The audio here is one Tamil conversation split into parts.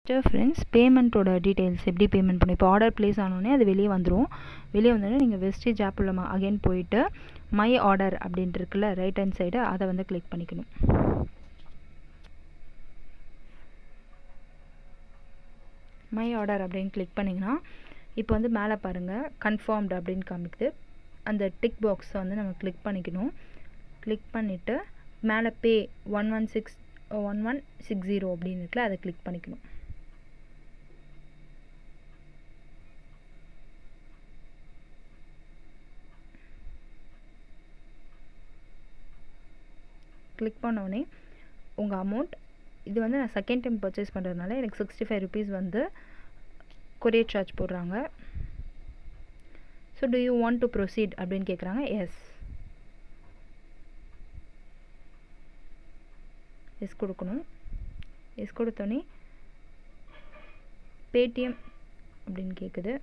ஃபஸ்ட்டு ஃப்ரெண்ட்ஸ் பேமெண்ட்டோட டீட்டெயில்ஸ் எப்படி பேமெண்ட் பண்ணணும் இப்போ ஆர்டர் ப்ளேஸ் ஆனோடனே அது வெளியே வந்துடும் வெளியே வந்தோடனே நீங்கள் வெஸ்டேஜ் ஆப்பில் அகைன் போயிட்டு மை ஆர்டர் அப்படின்ட்டு இருக்குல்ல ரைட் ஹேண்ட் சைடு அதை வந்து கிளிக் பண்ணிக்கணும் மை ஆர்டர் அப்படின்னு கிளிக் பண்ணிங்கன்னா இப்போ வந்து மேலே பாருங்கள் கன்ஃபார்ம்டு அப்படின்னு காமிக்குது அந்த டிக் பாக்ஸை வந்து நம்ம கிளிக் பண்ணிக்கணும் கிளிக் பண்ணிவிட்டு மேலே pay one one six one one six zero அப்படின்னு இருக்குல்ல அதை கிளிக் பண்ணிக்கணும் கிளிக் பண்ணோடனே உங்கள் அமௌண்ட் இது வந்து நான் செகண்ட் டைம் பர்ச்சேஸ் பண்ணுறதுனால எனக்கு சிக்ஸ்டி ஃபைவ் ருபீஸ் வந்து கொரியர் சார்ஜ் போடுறாங்க so do you want to proceed அப்படின்னு கேட்குறாங்க எஸ் எஸ் கொடுக்கணும் எஸ் கொடுத்தோன்னே பேடிஎம் அப்படின்னு கேட்குது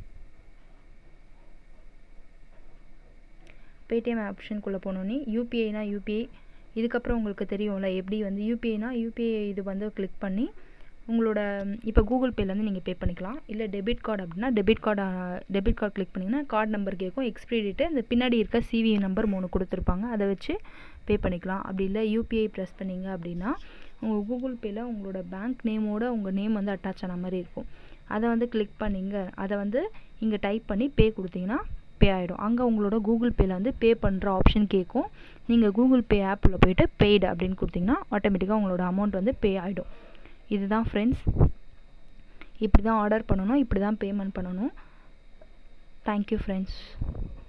பேடிஎம் ஆப்ஷனுக்குள்ளே போனோன்னே யூபிஐனா யூபிஐ இதுக்கப்புறம் உங்களுக்கு தெரியும்ல எப்படி வந்து யூபிஐனா யூபிஐ இது வந்து கிளிக் பண்ணி உங்களோட இப்போ கூகுள் பேலேருந்து நீங்கள் பே பண்ணிக்கலாம் இல்லை டெபிட் கார்டு அப்படின்னா debit card debit card click பண்ணிங்கன்னா கார்டு நம்பர் கேட்கும் எக்ஸ்பிரி டேட்டு இந்த பின்னாடி இருக்க சிவி நம்பர் மூணு கொடுத்துருப்பாங்க அதை வச்சு பே பண்ணிக்கலாம் அப்படி இல்லை யூபிஐ ப்ரெஸ் பண்ணிங்க அப்படின்னா உங்கள் கூகுள் பேயில் உங்களோட பேங்க் நேமோட உங்கள் நேம் வந்து அட்டாச் ஆன மாதிரி இருக்கும் அதை வந்து கிளிக் பண்ணிங்க அதை வந்து இங்கே டைப் பண்ணி பே கொடுத்தீங்கன்னா பே ஆகிடும் அங்கே உங்களோட கூகுள் பேயில் வந்து பே பண்ணுற ஆப்ஷன் கேட்கும் நீங்கள் கூகுள் பே ஆப்பில் போய்ட்டு பெய்டு அப்படின்னு கொடுத்தீங்கன்னா ஆட்டோமேட்டிக்காக உங்களோட அமௌண்ட் வந்து பே ஆகிடும் இதுதான் ஃப்ரெண்ட்ஸ் இப்படி தான் ஆர்டர் பண்ணணும் இப்படி தான் பேமெண்ட் பண்ணணும் தேங்க்யூ ஃப்ரெண்ட்ஸ்